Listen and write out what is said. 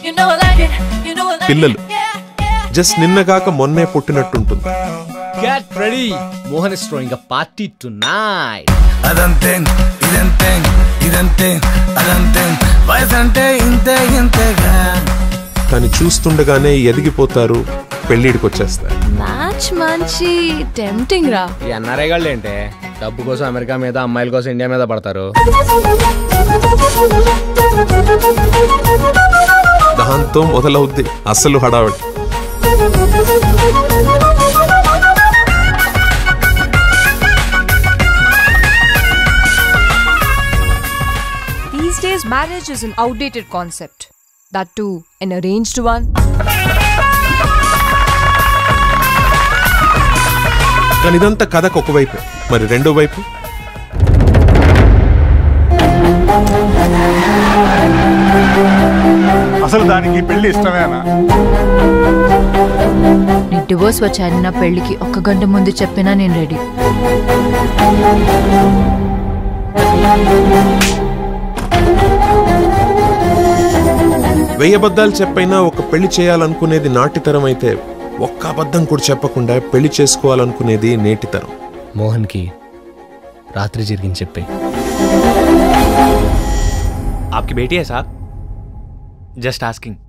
You know I like it. You know I like పిల్లలు it. Yeah, yeah. Just నిన్నగాక మొన్నే పుట్టినట్టుంటుంది get ready Mohan is throwing a party tonight అదంతే ఇదంతే ఇదంతే అదంతే వయసు అంటే ఇంతే ఇంతేగా కానీ చూస్తుండగానే ఎదిగిపోతారు పెళ్ళిడికి వచ్చేస్తారు మ్యాచ్ మంచి టెంప్టింగ్ రా ఈ ఎన్ఆర్ఐ గాళ్ళు ఏంటే డబ్బు కోసం అమెరికా మీద అమ్మాయిల కోసం ఇండియా మీద పడతారు దాంతో మొదలవుద్ది అసలు హడావిడి These days, marriage is an outdated concept. That too, an arranged one. కానీ ఇదంతా కథకు ఒకవైపు మరి రెండో వైపు అసలు దానికి పెళ్లి ఇష్టమేనా నీ డివోర్స్ వచ్చాయని నా పెళ్లికి ఒక్క గంట ముందు చెప్పినా నేను రెడీ వెయ్యి అబద్ధాలు చెప్పైనా ఒక పెళ్లి చేయాలనుకునేది నాటితరం అయితే ఒక్క అబద్ధం కూడా చెప్పకుండా పెళ్లి చేసుకోవాలనుకునేది నేటితరం మోహన్కి రాత్రి జరిగింది చెప్పి आपकी बेटी है साहब जस्ट आस्किंग